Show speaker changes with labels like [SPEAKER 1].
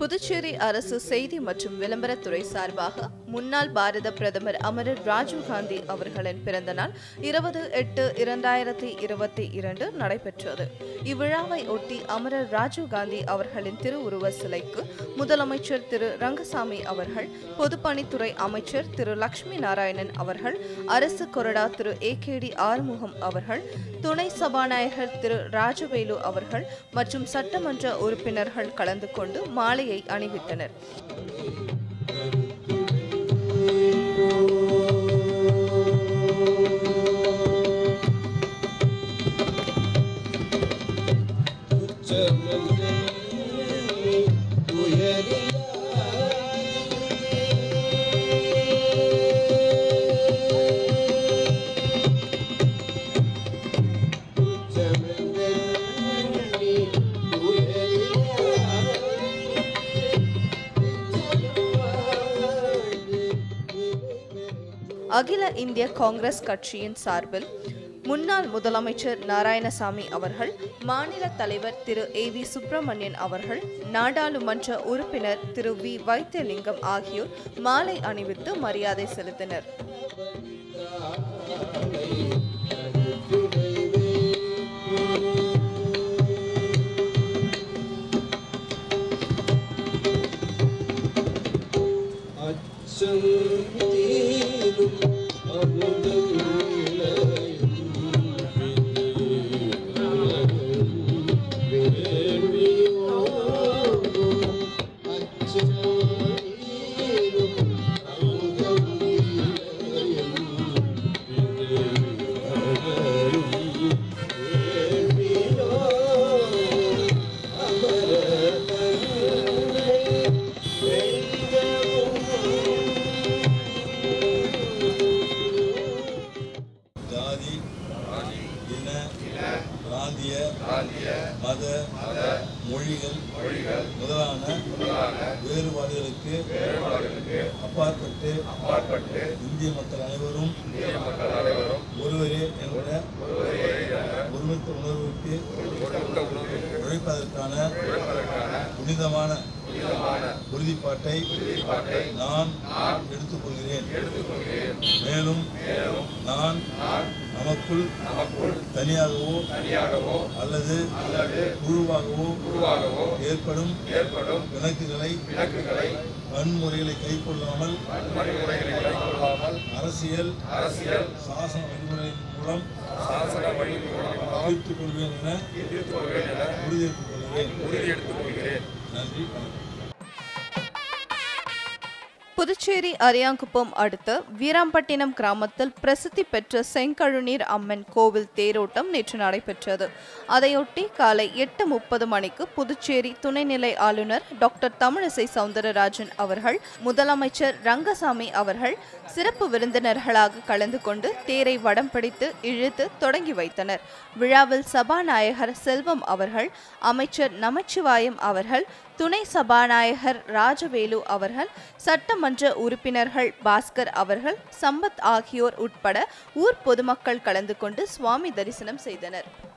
[SPEAKER 1] புதுச்சேரி அரசு செய்தி மற்றும் விளம்பரத்துறை சார்பாக முன்னாள் பாரத பிரதமர் அமரர் ராஜீவ்காந்தி அவர்களின் பிறந்த நாள் இருபது எட்டு இரண்டாயிரத்தி இருபத்தி இரண்டு நடைபெற்றது இவ்விழாவை ஒட்டி அமரர் ராஜீவ்காந்தி அவர்களின் திருவுருவ சிலைக்கு முதலமைச்சர் திரு ரங்கசாமி அவர்கள் பொதுப்பணித்துறை அமைச்சர் திரு லட்சுமி நாராயணன் அவர்கள் அரசு கொறடா திரு ஏ கே டி ஆறுமுகம் அவர்கள் துணை சபாநாயகர் திரு ராஜவேலு அவர்கள் மற்றும் சட்டமன்ற உறுப்பினர்கள் கலந்து கொண்டு மாலையை அணிவித்தனர் அகில இந்திய காங்கிரஸ் கட்சியின் சார்பில் முன்னாள் முதலமைச்சர் நாராயணசாமி அவர்கள் மாநில தலைவர் திரு ஏ வி சுப்பிரமணியன் அவர்கள் நாடாளுமன்ற உறுப்பினர் திரு வி வைத்தியலிங்கம் ஆகியோர் மாலை அணிவித்து மரியாதை செலுத்தினர்
[SPEAKER 2] அச்சம் தீரும் அமுதம்
[SPEAKER 3] ஜாதி இன பிராந்திய மத மொழிகள் முதலான வேறுபாடுகளுக்கு அப்பாற்பட்டு இந்திய மக்கள் அனைவரும் ஒருவரே என்ற ஒருமித்த உணர்வுக்கு உழைப்பதற்கான புனிதமான உறுதிப்பாட்டை நான் எடுத்துக்கொள்கிறேன் மேலும் நான் நமக்குள் தனியாகவோ அல்லது குழுவாகவோ ஏற்படும் பிணக்குகளை வன்முறைகளை கைக்கொள்ளாமல் அரசியல் சாசன வழிமுறையின் மூலம் தீர்த்துக் கொள்வேன் என உறுதியேற்றுக் கொள்கிறேன் நன்றி வணக்கம்
[SPEAKER 1] புதுச்சேரி அரியாங்குப்பம் அடுத்த வீராம்பட்டினம் கிராமத்தில் பிரசித்தி பெற்ற செங்கழுநீர் அம்மன் கோவில் தேரோட்டம் நேற்று நடைபெற்றது அதையொட்டி காலை எட்டு முப்பது மணிக்கு புதுச்சேரி துணைநிலை ஆளுநர் டாக்டர் தமிழிசை சவுந்தரராஜன் அவர்கள் முதலமைச்சர் ரங்கசாமி அவர்கள் சிறப்பு விருந்தினர்களாக கலந்து கொண்டு தேரை வடம் பிடித்து இழுத்து தொடங்கி வைத்தனர் விழாவில் சபாநாயகர் செல்வம் அவர்கள் அமைச்சர் நமச்சிவாயம் அவர்கள் துணை சபாநாயகர் ராஜவேலு அவர்கள் சட்டமன்ற உறுப்பினர்கள் பாஸ்கர் அவர்கள் சம்பத் ஆகியோர் உட்பட ஊர் பொதுமக்கள் கலந்து கொண்டு சுவாமி தரிசனம் செய்தனர்